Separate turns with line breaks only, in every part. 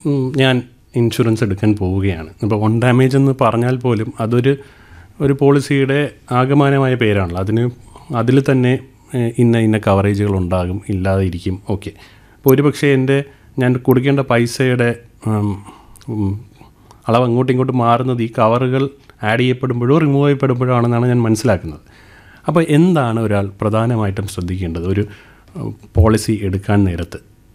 ഉം, ഞാൻ ഇൻഷുറൻസ് എടുക്കാൻ പോവുകയാണ് ഇപ്പോൾ ഓൺ ഡാമേജ് എന്ന് പറഞ്ഞാൽ പോലും അതൊരു ഒരു പോളിസിയുടെ ആകമാനമായ പേരാണല്ലോ അതിന് അതിൽ തന്നെ ഏഹ്, ഇന്ന ഇന്ന കവറേജുകൾ ഉണ്ടാകും ഇല്ലാതെ ഇരിക്കും ഓക്കെ അപ്പോൾ ഒരു പക്ഷേ എൻ്റെ ഞാൻ കൊടുക്കേണ്ട പൈസയുടെ ഉം, ഉം, അളവ് അങ്ങോട്ടും ഇങ്ങോട്ടും മാറുന്നത് ഈ കവറുകൾ ആഡ് ചെയ്യപ്പെടുമ്പോഴോ റിമൂവ് ചെയ്യപ്പെടുമ്പോഴോ ആണെന്നാണ് ഞാൻ മനസ്സിലാക്കുന്നത് അപ്പോൾ എന്താണ് ഒരാൾ പ്രധാനമായിട്ടും ശ്രദ്ധിക്കേണ്ടത് ഒരു പോളിസി എടുക്കാൻ നേരത്ത്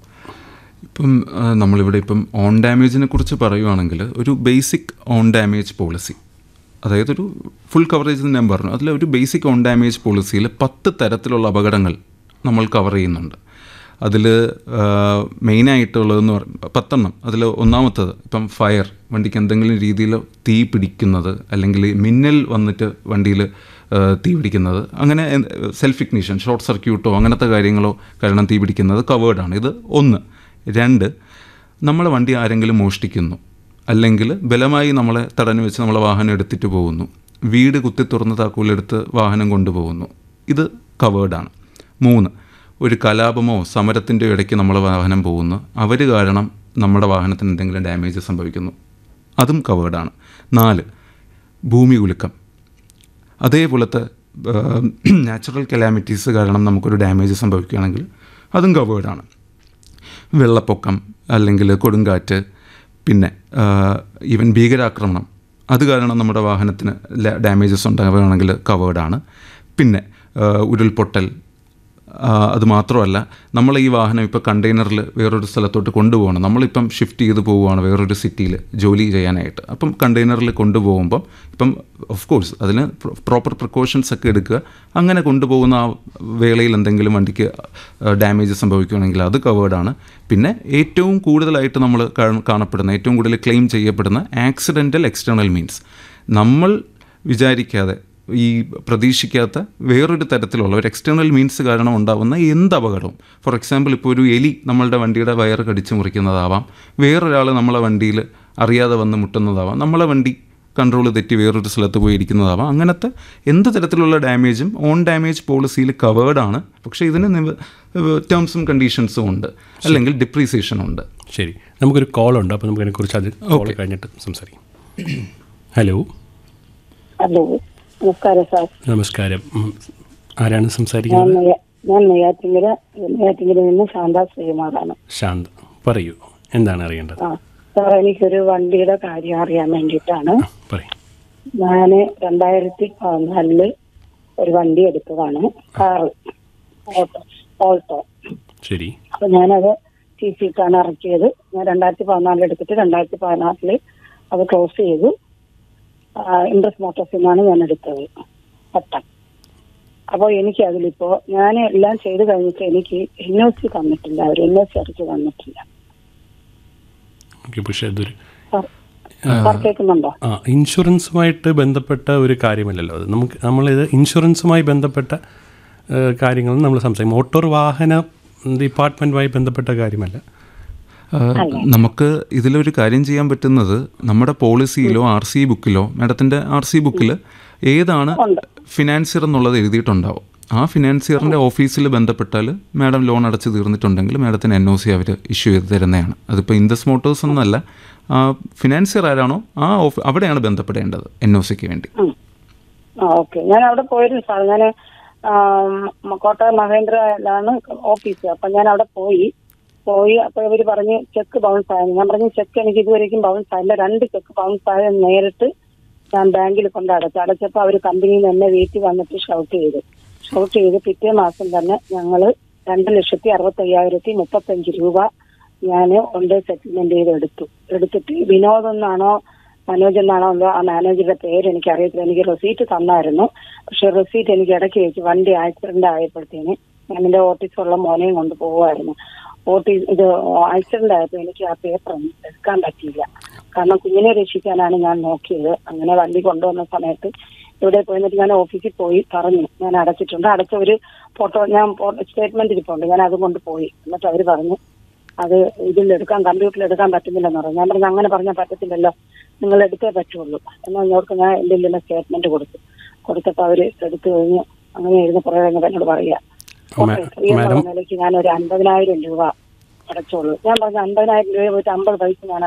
ഇപ്പം ആ, നമ്മളിവിടെ ഇപ്പം ഓൺ ഡാമേജിനെ കുറിച്ച് പറയുവാണെങ്കിൽ ഒരു ബേസിക് ഓൺ ഡാമേജ് പോളിസി അതായത് ഒരു ഫുൾ കവറേജ് ഞാൻ പറഞ്ഞു അതിൽ ഒരു ബേസിക് ഓൺ ഡാമേജ് പോളിസിയിൽ പത്ത് തരത്തിലുള്ള അപകടങ്ങൾ നമ്മൾ കവർ ചെയ്യുന്നുണ്ട് അതിൽ മെയിനായിട്ടുള്ളതെന്ന് പറയും പത്തെണ്ണം അതിൽ ഒന്നാമത്തത് ഇപ്പം ഫയർ വണ്ടിക്ക് എന്തെങ്കിലും രീതിയിൽ തീ പിടിക്കുന്നത് അല്ലെങ്കിൽ മിന്നൽ വന്നിട്ട് വണ്ടിയിൽ തീ പിടിക്കുന്നത് അങ്ങനെ സെൽഫ് ഇഗ്നിഷൻ ഷോർട്ട് സർക്യൂട്ടോ അങ്ങനത്തെ കാര്യങ്ങളോ കാരണം തീ പിടിക്കുന്നത് കവേർഡാണ് ഇത് ഒന്ന് രണ്ട് നമ്മളെ വണ്ടി ആരെങ്കിലും മോഷ്ടിക്കുന്നു അല്ലെങ്കിൽ ബലമായി നമ്മളെ തടഞ്ഞു വെച്ച് നമ്മളെ വാഹനം എടുത്തിട്ട് പോകുന്നു വീട് കുത്തി തുറന്ന് താക്കോലെടുത്ത് വാഹനം കൊണ്ടുപോകുന്നു ഇത് കവേർഡാണ് മൂന്ന് ഒരു കലാപമോ സമരത്തിൻ്റെ ഇടയ്ക്ക് നമ്മളെ വാഹനം പോകുന്നു അവർ കാരണം നമ്മുടെ വാഹനത്തിന് എന്തെങ്കിലും ഡാമേജ് സംഭവിക്കുന്നു അതും കവേർഡാണ് നാല് ഭൂമി കുലുക്കം അതേപോലത്തെ നാച്ചുറൽ കലാമിറ്റീസ് കാരണം നമുക്കൊരു ഡാമേജ് സംഭവിക്കുകയാണെങ്കിൽ അതും കവേർഡാണ് വെള്ളപ്പൊക്കം അല്ലെങ്കിൽ കൊടുങ്കാറ്റ് പിന്നെ ഈവൻ ഭീകരാക്രമണം അത് കാരണം നമ്മുടെ വാഹനത്തിന് ഡാമേജസ് ഉണ്ടാവുകയാണെങ്കിൽ കവേർഡാണ് പിന്നെ ആ, ഉരുൾപൊട്ടൽ ആ, അത് മാത്രമല്ല നമ്മൾ ഈ വാഹനം ഇപ്പോൾ കണ്ടെയ്നറിൽ വേറൊരു സ്ഥലത്തോട്ട് കൊണ്ടുപോകണം നമ്മളിപ്പം ഷിഫ്റ്റ് ചെയ്ത് പോവുകയാണ് വേറൊരു സിറ്റിയിൽ ജോലി ചെയ്യാനായിട്ട് അപ്പം കണ്ടെയ്നറിൽ കൊണ്ടുപോകുമ്പം ഇപ്പം ഓഫ് കോഴ്സ് അതിന് പ്രോപ്പർ പ്രിക്കോഷൻസ് ഒക്കെ എടുക്കുക അങ്ങനെ കൊണ്ടുപോകുന്ന ആ വേളയിൽ എന്തെങ്കിലും വണ്ടിക്ക് ഡാമേജ് സംഭവിക്കുകയാണെങ്കിൽ അത് കവേർഡാണ് പിന്നെ ഏറ്റവും കൂടുതലായിട്ട് നമ്മൾ കാണപ്പെടുന്ന ഏറ്റവും കൂടുതൽ ക്ലെയിം ചെയ്യപ്പെടുന്ന ആക്സിഡൻ്റൽ എക്സ്റ്റേണൽ മീൻസ് നമ്മൾ വിചാരിക്കാതെ ഈ പ്രതീക്ഷിക്കാത്ത വേറൊരു തരത്തിലുള്ള ഒരു എക്സ്റ്റേണൽ മീൻസ് കാരണം ഉണ്ടാകുന്ന എന്ത് അപകടവും ഫോർ എക്സാമ്പിൾ ഇപ്പോൾ ഒരു എലി നമ്മളുടെ വണ്ടിയുടെ വയറ് കടിച്ചു മുറിക്കുന്നതാവാം വേറൊരാൾ നമ്മളെ വണ്ടിയിൽ അറിയാതെ വന്ന് മുട്ടുന്നതാവാം നമ്മളെ വണ്ടി കൺട്രോൾ തെറ്റി വേറൊരു സ്ഥലത്ത് പോയി ഇരിക്കുന്നതാവാം അങ്ങനത്തെ എന്ത് തരത്തിലുള്ള ഡാമേജും ഓൺ ഡാമേജ് പോളിസിയിൽ കവേർഡാണ് പക്ഷേ ഇതിന് ടേംസും കണ്ടീഷൻസും ഉണ്ട് അല്ലെങ്കിൽ ഡിപ്രീസിയേഷനും ഉണ്ട്
ശരി നമുക്കൊരു കോൾ ഉണ്ട് അപ്പോൾ നമുക്ക് അതിനെക്കുറിച്ച് അത് കോൾ കഴിഞ്ഞിട്ട് സംസാരിക്കാം ഹലോ
ഹലോ നമസ്കാരം സാർ
നമസ്കാരം ഉം. ആരാണ്
ഞാൻ
സംസാരിക്കുന്നത്
നെയ്യ- ഞാൻ നെയ്യാറ്റിങ്കര നെയ്യാറ്റിങ്കര നിന്ന് ശാന്ത ശ്രീകുമാറാണ്
ശാന്ത് പറയൂ എന്താണ് അറിയേണ്ടത്
ആ സാർ എനിക്കൊരു വണ്ടിയുടെ കാര്യം അറിയാൻ വേണ്ടിയിട്ടാണ്
പറയൂ
ഞാൻ രണ്ടായിരത്തി പതിനാലില് ഒരു വണ്ടി എടുത്തതാണ് കാറ് ഓട്ടോ ഓൾട്ടോ
ശരി
അപ്പൊ ഞാനത് ടി സിക്കാണ് ഇറക്കിയത് ഞാൻ രണ്ടായിരത്തി പതിനാലിൽ എടുത്തിട്ട് രണ്ടായിരത്തി പതിനാറില് അത് ക്ലോസ് ചെയ്തു ഇൻട്രസ്റ്റ് മോട്ടോഴ്സിൽ നിന്നാണ് ഞാൻ എടുത്തത് പട്ടം അപ്പോൾ എനിക്ക് അതിലിപ്പോ ഞാൻ എല്ലാം ചെയ്ത് കഴിഞ്ഞിട്ട് എനിക്ക് എൻ ഒ സി തന്നിട്ടില്ല അവർ എൻ ഒ സി അടിച്ച് തന്നിട്ടില്ല
ഓക്കെ പക്ഷേ അതൊരു
സാർ- സാർ കേൾക്കുന്നുണ്ടോ
ആ ഇൻഷുറൻസുമായിട്ട് ബന്ധപ്പെട്ട ഒരു കാര്യമല്ലല്ലോ അത് നമുക്ക് നമ്മളിത് ഇൻഷുറൻസുമായി ബന്ധപ്പെട്ട ഏഹ്, കാര്യങ്ങൾ നമ്മൾ സംസാരിക്കും മോട്ടോർ വാഹന ഡിപ്പാർട്ട്മെൻറ്റുമായി ബന്ധപ്പെട്ട കാര്യമല്ല
ആ, നമുക്ക് ഇതിലൊരു കാര്യം ചെയ്യാൻ പറ്റുന്നത് നമ്മുടെ പോളിസിയിലോ ആർ സി ബുക്കിലോ മാഡത്തിൻ്റെ ആർ സി ബുക്കിൽ ഏതാണ് ഫിനാൻസിയർ എന്നുള്ളത് എഴുതിയിട്ടുണ്ടാവും ആ ഫിനാൻസിയറിൻ്റെ ഓഫീസിൽ ബന്ധപ്പെട്ടാൽ മാഡം ലോൺ അടച്ച് തീർന്നിട്ടുണ്ടെങ്കിൽ മാഡത്തിന് എൻ ഒ സി അവർ ഇഷ്യൂ ചെയ്ത് തരുന്നതാണ് അതിപ്പോൾ ഇൻഡസ് മോട്ടോഴ്സ് എന്നല്ല ആ ഫിനാൻസിയർ ആരാണോ ആ ഓഫ് അവിടെയാണ് ബന്ധപ്പെടേണ്ടത് എൻ ഒ സിക്ക് വേണ്ടി
ഉം. ആ ഓക്കെ ഞാൻ അവിടെ പോയിരുന്നു സാർ ഞാൻ കോട്ടയം മഹേന്ദ്രയിലാണ് ഓഫീസ് അപ്പൊ ഞാൻ അവിടെ പോയി പോയി അപ്പൊ ഇവര് പറഞ്ഞ് ചെക്ക് ബൗൺസ് ആയെന്ന് ഞാൻ പറഞ്ഞു ചെക്ക് എനിക്ക് ഇതുവരെയും ബൗൺസ് ആയില്ല രണ്ട് ചെക്ക് ബൗൺസ് ആയ നേരിട്ട് ഞാൻ ബാങ്കിൽ കൊണ്ട് അടച്ചു അടച്ചപ്പോ അവര് കമ്പനിയിൽ നിന്ന് എന്നെ വീട്ടിൽ വന്നിട്ട് ഷൗട്ട് ചെയ്തു ഷൗട്ട് ചെയ്ത് പിറ്റേ മാസം തന്നെ ഞങ്ങള് രണ്ട് ലക്ഷത്തി അറുപത്തി അയ്യായിരത്തി മുപ്പത്തഞ്ച് രൂപ ഞാൻ കൊണ്ട് സെറ്റിൽമെന്റ് ചെയ്ത് എടുത്തു എടുത്തിട്ട് വിനോദ് എന്നാണോ മനോജ് എന്നാണോ എന്തോ ആ മാനേജറുടെ പേര് എനിക്ക് അറിയത്തില്ല എനിക്ക് റെസീറ്റ് തന്നായിരുന്നു പക്ഷെ റെസീറ്റ് എനിക്ക് ഇടയ്ക്ക് വെച്ച് വണ്ടി ആക്സിഡന്റ് ആയപ്പോഴത്തേന് ഞാൻ എന്റെ ഓഫീസുള്ള മോനെയും കൊണ്ട് പോവായിരുന്നു ഓട്ടി ഇത് ആക്സിഡന്റ് ആയപ്പോൾ എനിക്ക് ആ പേപ്പർ ഒന്നും എടുക്കാൻ പറ്റിയില്ല കാരണം കുഞ്ഞിനെ രക്ഷിക്കാനാണ് ഞാൻ നോക്കിയത് അങ്ങനെ വണ്ടി കൊണ്ടുവന്ന സമയത്ത് ഇവിടെ പോയിട്ട് ഞാൻ ഓഫീസിൽ പോയി പറഞ്ഞു ഞാൻ അടച്ചിട്ടുണ്ട് അടച്ച ഒരു ഫോട്ടോ ഞാൻ സ്റ്റേറ്റ്മെന്റ് ഇരിപ്പുണ്ട് ഞാൻ അത് കൊണ്ട് പോയി എന്നിട്ട് അവർ പറഞ്ഞു അത് ഇതിൽ എടുക്കാൻ കമ്പ്യൂട്ടറിൽ എടുക്കാൻ പറ്റുന്നില്ലെന്ന് പറഞ്ഞു ഞാൻ പറഞ്ഞു അങ്ങനെ പറഞ്ഞാൽ പറ്റത്തില്ലല്ലോ നിങ്ങൾ എടുത്തേ പറ്റുള്ളൂ എന്നാൽ ഞങ്ങൾക്ക് ഞാൻ എൻ്റെ ഇതിലെ സ്റ്റേറ്റ്മെന്റ് കൊടുത്തു കൊടുത്തപ്പോൾ അവർ എടുത്തു കഴിഞ്ഞ് അങ്ങനെ എഴുതുന്ന കുറേ കഴിഞ്ഞപ്പോൾ എന്നോട് പറയാ
മാ-
ഓക്കെ, ഫ്രീ എന്നുള്ള
മാഡം
നിലയ്ക്ക് ഞാൻ ഒരു അൻപതിനായിരം രൂപ അടച്ചോളൂ ഞാൻ പറഞ്ഞു അമ്പതിനായിരം രൂപ പോയിട്ട് അമ്പത് പൈസ ഞാൻ